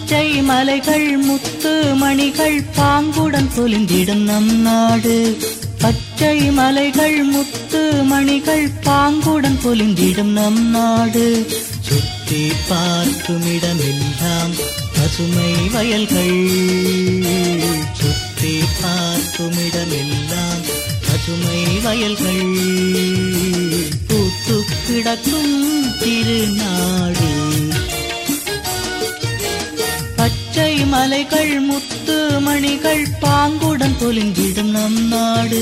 பச்சை மலைகள் முத்து மணிகள் பாங்குடன் பொலிந்திடும் நம் நாடு பச்சை மலைகள் முத்து மணிகள் பாங்குடன் பொலிந்திடும் நம் நாடு சுற்றி பார்க்கும் இடமெல்லாம் பசுமை வயல்கள் சுற்றி பார்க்கும் இடமெல்லாம் பசுமை வயல்கள் பூத்து கிடக்கும் திருநாடு பச்சை மலைகள் முத்து மணிகள் பாங்குடன் பொலிந்திடும் நம் நாடு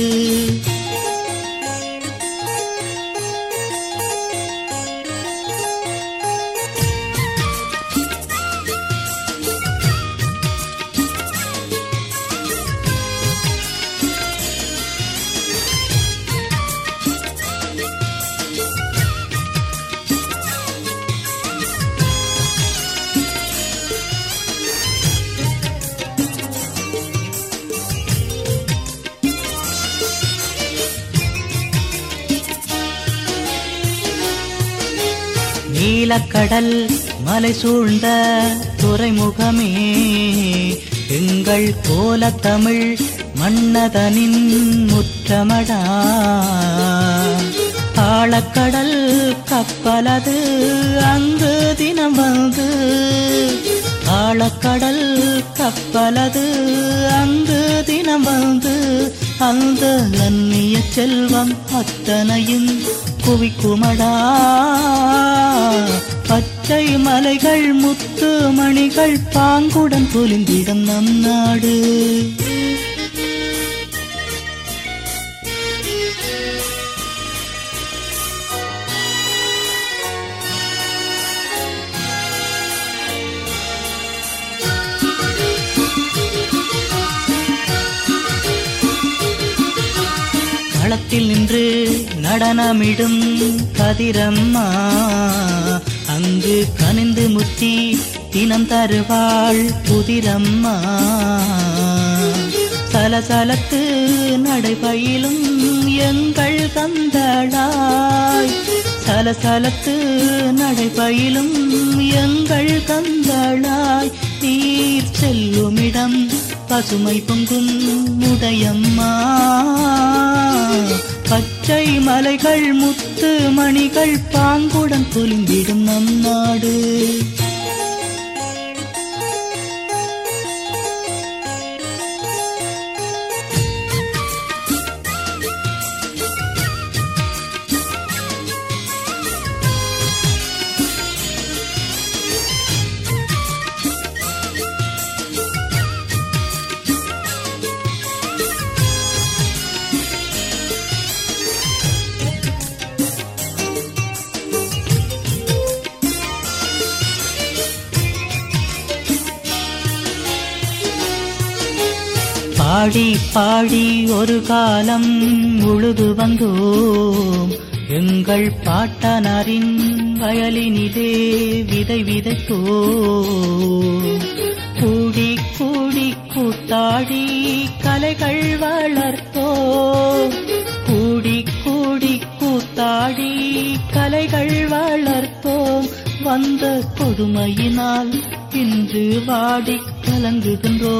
நீலக்கடல் மலை சூழ்ந்த துறைமுகமே எங்கள் கோல தமிழ் மன்னதனின் முற்றமடா ஆழக்கடல் கப்பலது அங்கு தினம் வந்து ஆழக்கடல் கப்பலது அங்கு தினம் வந்து அந்த நன்னிய செல்வம் அத்தனையும் குவிக்குமடா பச்சை மலைகள் முத்து மணிகள் பாங்குடன் பொலிந்திடும் நம் நாடு களத்தில் நின்று நடனமிடும் கதிரம்மா அங்கு கனிந்து முத்தி தினம் தருவாள் புதிரம்மா சலசலத்து நடைபயிலும் எங்கள் கந்தளாய் சலசலத்து நடைபயிலும் எங்கள் கந்தளாய் நீர் செல்லுமிடம் பசுமை பொங்கும் உடையம்மா பச்சை மலைகள் முத்து மணிகள் பாங்குடன் பொலிந்திடும் நம் நாடு பாடி பாடி ஒரு காலம் உழுது வந்தோம் எங்கள் பாட்டனாரின் வயலினிலே விதை விதைத்தோம் கூடி கூடி கூத்தாடி கலைகள் வளர்த்தோம் கூடி கூடி கூத்தாடி கலைகள் வளர்த்தோம் வந்த கொடுமையினால் இன்று வாடி கலங்குகின்றோ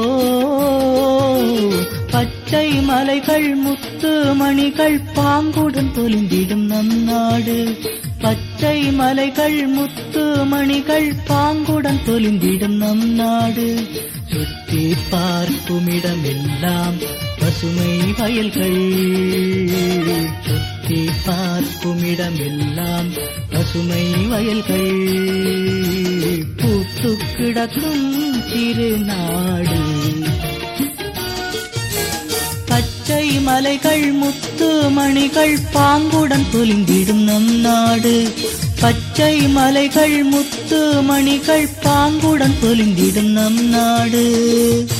பச்சை மலைகள் முத்து மணிகள் பாங்குடன் பொலிந்திடும் நம் நாடு பச்சை மலைகள் முத்து மணிகள் பாங்குடன் பொலிந்திடும் நம் நாடு சுற்றி பார்க்கும் இடமெல்லாம் பசுமை வயல்கள் சுற்றி பார்க்கும் இடமெல்லாம் பசுமை வயல்கள் பூத்து கிடக்கும் திருநாடு பச்சை மலைகள் முத்து மணிகள் பாங்குடன் பொலிந்திடும் நம் நாடு பச்சை மலைகள் முத்து மணிகள் பாங்குடன் பொலிந்திடும் நம் நாடு